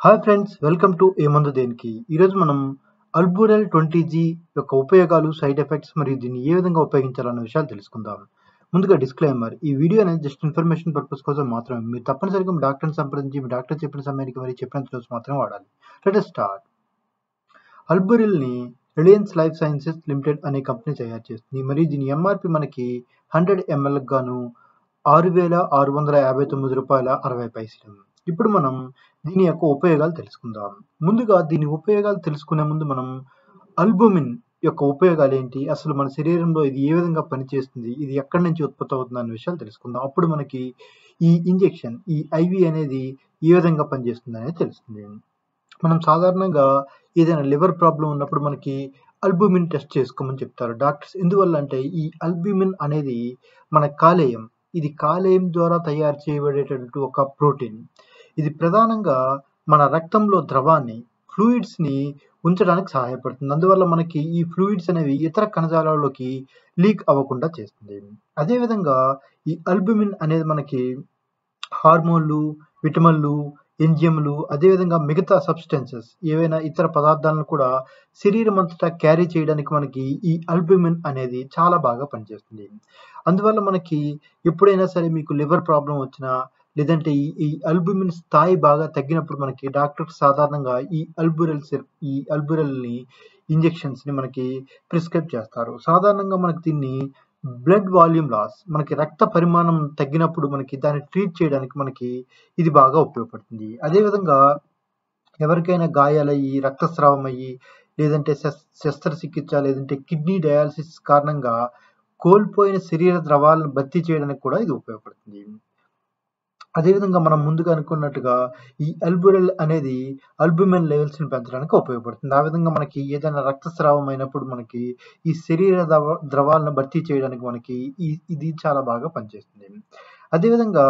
hi friends welcome to ఏమందు దేనికి ఈరోజు మనం అల్బురల్ ట్వంటీ జీ యొక్క ఉపయోగాలు సైడ్ ఎఫెక్ట్స్ మరియు దీన్ని ఏ విధంగా ఉపయోగించాలన్న విషయాలు తెలుసుకుందాం ముందుగా డిస్క్లైమర్ ఈ వీడియో అనేది జస్ట్ ఇన్ఫర్మేషన్ పర్పస్ కోసం మాత్రమే మీరు తప్పనిసరిగా మీ డాక్టర్ని సంప్రదించి మీ డాక్టర్ చెప్పిన సమయానికి మరియు చెప్పినంత రోజు మాత్రమే వాడాలి లెట్ స్టార్ట్ అల్బురిల్ని రిలయన్స్ లైఫ్ సైన్సెస్ లిమిటెడ్ అనే కంపెనీ తయారు చేస్తుంది మరియు దీని ఎంఆర్పి మనకి హండ్రెడ్ ఎంఎల్ గాను ఆరు వేల ఆరు వందల యాభై తొమ్మిది రూపాయల అరవై పైసలు ఇప్పుడు మనం దీని యొక్క ఉపయోగాలు తెలుసుకుందాం ముందుగా దీని ఉపయోగాలు తెలుసుకునే ముందు మనం అల్బుమిన్ యొక్క ఉపయోగాలు ఏంటి అసలు మన శరీరంలో ఇది ఏ విధంగా పనిచేస్తుంది ఇది ఎక్కడి నుంచి ఉత్పత్తి అవుతుంది అనే విషయాలు తెలుసుకుందాం అప్పుడు మనకి ఈ ఇంజెక్షన్ ఈ ఐవి అనేది ఏ విధంగా పనిచేస్తుంది అనేది తెలుస్తుంది మనం సాధారణంగా ఏదైనా లివర్ ప్రాబ్లం ఉన్నప్పుడు మనకి అల్బుమిన్ టెస్ట్ చేసుకోమని చెప్తారు డాక్టర్స్ ఎందువల్ల అంటే ఈ అల్బుమిన్ అనేది మన కాలేయం ఇది కాలేయం ద్వారా తయారు చేయబడేటటువంటి ఒక ప్రోటీన్ ఇది ప్రధానంగా మన రక్తంలో ద్రవాన్ని ఫ్లూయిడ్స్ ని ఉంచడానికి సహాయపడుతుంది అందువల్ల మనకి ఈ ఫ్లూయిడ్స్ అనేవి ఇతర కణజాలాల్లోకి లీక్ అవ్వకుండా చేస్తుంది అదేవిధంగా ఈ అల్బుమిన్ అనేది మనకి హార్మోన్లు విటమిన్లు ఎంజిఎంలు అదేవిధంగా మిగతా సబ్స్టెన్సెస్ ఏవైనా ఇతర పదార్థాలను కూడా శరీరం అంతటా క్యారీ చేయడానికి మనకి ఈ అల్బుమిన్ అనేది చాలా బాగా పనిచేస్తుంది అందువల్ల మనకి ఎప్పుడైనా సరే మీకు లివర్ ప్రాబ్లం వచ్చినా లేదంటే ఈ ఈ అల్బుమిన్ స్థాయి బాగా తగ్గినప్పుడు మనకి డాక్టర్ సాధారణంగా ఈ అల్బురల్ ఈ అల్బురల్ని ఇంజెక్షన్స్ ని మనకి ప్రిస్క్రైబ్ చేస్తారు సాధారణంగా మనకి దీన్ని బ్లడ్ వాల్యూమ్ లాస్ మనకి రక్త పరిమాణం తగ్గినప్పుడు మనకి దాన్ని ట్రీట్ చేయడానికి మనకి ఇది బాగా ఉపయోగపడుతుంది అదేవిధంగా ఎవరికైనా గాయాలయ్యి రక్తస్రావం అయ్యి లేదంటే శస్త్రచికిత్స లేదంటే కిడ్నీ డయాలసిస్ కారణంగా కోల్పోయిన శరీర ద్రవాలను భర్తీ చేయడానికి కూడా ఇది ఉపయోగపడుతుంది అదేవిధంగా మనం ముందుగా అనుకున్నట్టుగా ఈ అల్బురల్ అనేది అల్బుమిన్ లెవెల్స్ ని పెంచడానికి ఉపయోగపడుతుంది ఆ విధంగా మనకి ఏదైనా రక్తస్రావం అయినప్పుడు మనకి ఈ శరీర ద్రవాలను భర్తీ చేయడానికి మనకి ఈ ఇది చాలా బాగా పనిచేస్తుంది అదేవిధంగా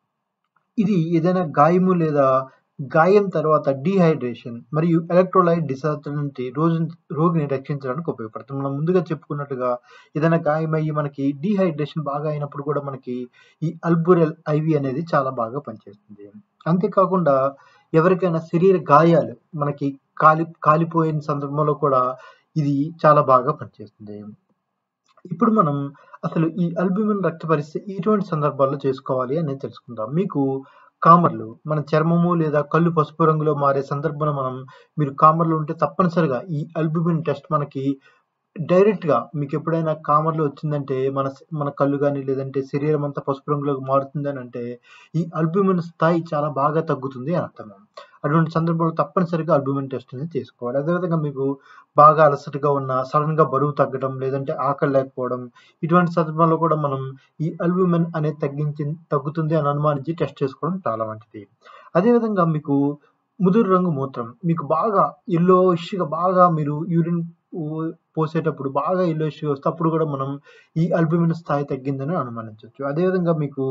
ఇది ఏదైనా గాయము లేదా గాయం తర్వాత డీహైడ్రేషన్ మరియు ఎలక్ట్రోలైట్ డిసార్డర్ నుండి రోజు రోగిని రక్షించడానికి ఉపయోగపడుతుంది మనం ముందుగా చెప్పుకున్నట్టుగా ఏదైనా గాయమయ్యి మనకి డీహైడ్రేషన్ బాగా అయినప్పుడు కూడా మనకి ఈ అల్బురల్ ఐవి అనేది చాలా బాగా పనిచేస్తుంది అంతేకాకుండా ఎవరికైనా శరీర గాయాలు మనకి కాలి కాలిపోయిన సందర్భంలో కూడా ఇది చాలా బాగా పనిచేస్తుంది ఇప్పుడు మనం అసలు ఈ అల్బుమిన్ రక్త పరీక్ష ఎటువంటి సందర్భాల్లో చేసుకోవాలి అనేది తెలుసుకుందాం మీకు కామర్లు మన చర్మము లేదా కళ్ళు పసుపు రంగులో మారే సందర్భంలో మనం మీరు కామర్లు ఉంటే తప్పనిసరిగా ఈ అల్బుమిన్ టెస్ట్ మనకి డైరెక్ట్ గా మీకు ఎప్పుడైనా కామర్లు వచ్చిందంటే మన మన కళ్ళు కానీ లేదంటే శరీరం అంతా పసుపు రంగులోకి మారుతుంది అని అంటే ఈ అల్బుమిన్ స్థాయి చాలా బాగా తగ్గుతుంది అని అర్థం అటువంటి సందర్భంలో తప్పనిసరిగా అల్బుమిన్ టెస్ట్ అనేది చేసుకోవాలి అదేవిధంగా మీకు బాగా అలసటగా ఉన్న సడన్ గా బరువు తగ్గడం లేదంటే ఆకలి లేకపోవడం ఇటువంటి సందర్భంలో కూడా మనం ఈ అల్బుమిన్ అనేది తగ్గించి తగ్గుతుంది అని అనుమానించి టెస్ట్ చేసుకోవడం చాలా మంచిది అదేవిధంగా మీకు ముదురు రంగు మూత్రం మీకు బాగా ఎల్లోయిష్గా బాగా మీరు యూరిన్ పోసేటప్పుడు బాగా ఎల్లోయిష్గా వస్తే అప్పుడు కూడా మనం ఈ అల్బుమిన్ స్థాయి తగ్గిందని అనుమానించవచ్చు అదేవిధంగా మీకు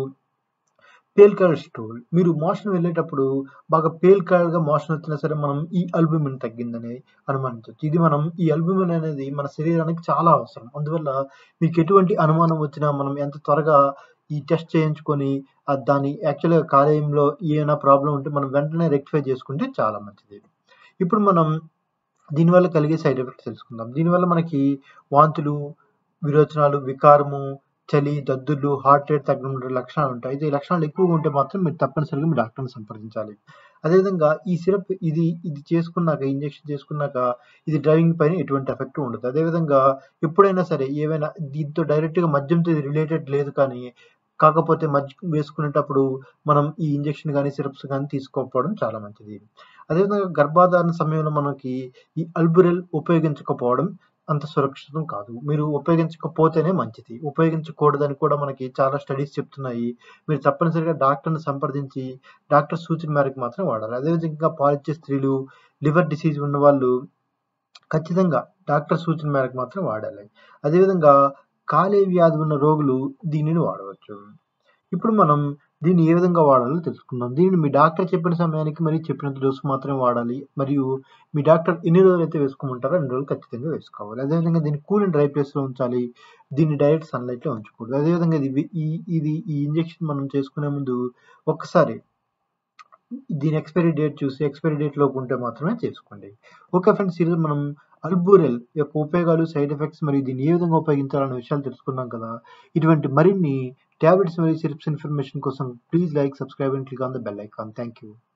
పేల్ కలర్ స్టూల్ మీరు మోషన్ వెళ్ళేటప్పుడు బాగా పేల్ కలర్ గా మోషన్ వచ్చినా సరే మనం ఈ అల్బుమిన్ తగ్గిందని అనుమానించవచ్చు ఇది మనం ఈ అల్బుమిన్ అనేది మన శరీరానికి చాలా అవసరం అందువల్ల మీకు ఎటువంటి అనుమానం వచ్చినా మనం ఎంత త్వరగా ఈ టెస్ట్ చేయించుకొని దాని యాక్చువల్గా కాలేయంలో ఏమైనా ప్రాబ్లం ఉంటే మనం వెంటనే రెక్టిఫై చేసుకుంటే చాలా మంచిది ఇప్పుడు మనం దీనివల్ల కలిగే సైడ్ ఎఫెక్ట్స్ తెలుసుకుందాం దీనివల్ల మనకి వాంతులు విరోచనాలు వికారము చలి దద్దులు హార్ట్ రేట్ తగ్గడం లక్షణాలు ఉంటాయి అయితే ఈ లక్షణాలు ఎక్కువగా ఉంటే మాత్రం మీరు తప్పనిసరిగా మీ డాక్టర్ని సంప్రదించాలి అదేవిధంగా ఈ సిరప్ ఇది ఇది చేసుకున్నాక ఇంజెక్షన్ చేసుకున్నాక ఇది డ్రైవింగ్ పైన ఎటువంటి ఎఫెక్ట్ ఉండదు అదేవిధంగా ఎప్పుడైనా సరే ఏవైనా దీంతో డైరెక్ట్గా మద్యంతో ఇది రిలేటెడ్ లేదు కానీ కాకపోతే మద్యం వేసుకునేటప్పుడు మనం ఈ ఇంజెక్షన్ కానీ సిరప్స్ కానీ తీసుకోకపోవడం చాలా మంచిది అదేవిధంగా గర్భాధారణ సమయంలో మనకి ఈ అల్బురెల్ ఉపయోగించకపోవడం అంత సురక్షితం కాదు మీరు ఉపయోగించకపోతేనే మంచిది ఉపయోగించకూడదని కూడా మనకి చాలా స్టడీస్ చెప్తున్నాయి మీరు తప్పనిసరిగా డాక్టర్ని సంప్రదించి డాక్టర్ సూచన మేరకు మాత్రం వాడాలి అదేవిధంగా పాలిచ్చే స్త్రీలు లివర్ డిసీజ్ ఉన్న వాళ్ళు ఖచ్చితంగా డాక్టర్ సూచన మేరకు మాత్రం వాడాలి అదేవిధంగా కాలే వ్యాధి ఉన్న రోగులు దీనిని వాడవచ్చు ఇప్పుడు మనం దీన్ని ఏ విధంగా వాడాలో తెలుసుకుందాం దీనిని మీ డాక్టర్ చెప్పిన సమయానికి మరియు చెప్పినంత డోసు మాత్రమే వాడాలి మరియు మీ డాక్టర్ ఎన్ని రోజులు అయితే వేసుకోమంటారో అన్ని రోజులు ఖచ్చితంగా వేసుకోవాలి అదేవిధంగా దీన్ని కూల్ అండ్ డ్రై ప్లేస్లో ఉంచాలి దీన్ని డైరెక్ట్ సన్లైట్లో ఉంచకూడదు అదేవిధంగా ఇది ఈ ఇది ఈ ఇంజెక్షన్ మనం చేసుకునే ముందు ఒక్కసారి దీని ఎక్స్పైరీ డేట్ చూసి ఎక్స్పైరీ డేట్ లోపు ఉంటే మాత్రమే చేసుకోండి ఓకే ఫ్రెండ్స్ ఈరోజు మనం అల్బూరెల్ యొక్క ఉపయోగాలు సైడ్ ఎఫెక్ట్స్ మరియు దీన్ని ఏ విధంగా ఉపయోగించాలనే విషయాలు తెలుసుకున్నాం కదా ఇటువంటి మరిన్ని టాబ్లెట్స్ మరియు సిరప్స్ ఇన్ఫర్మేషన్ కోసం please like subscribe and click on the bell icon thank you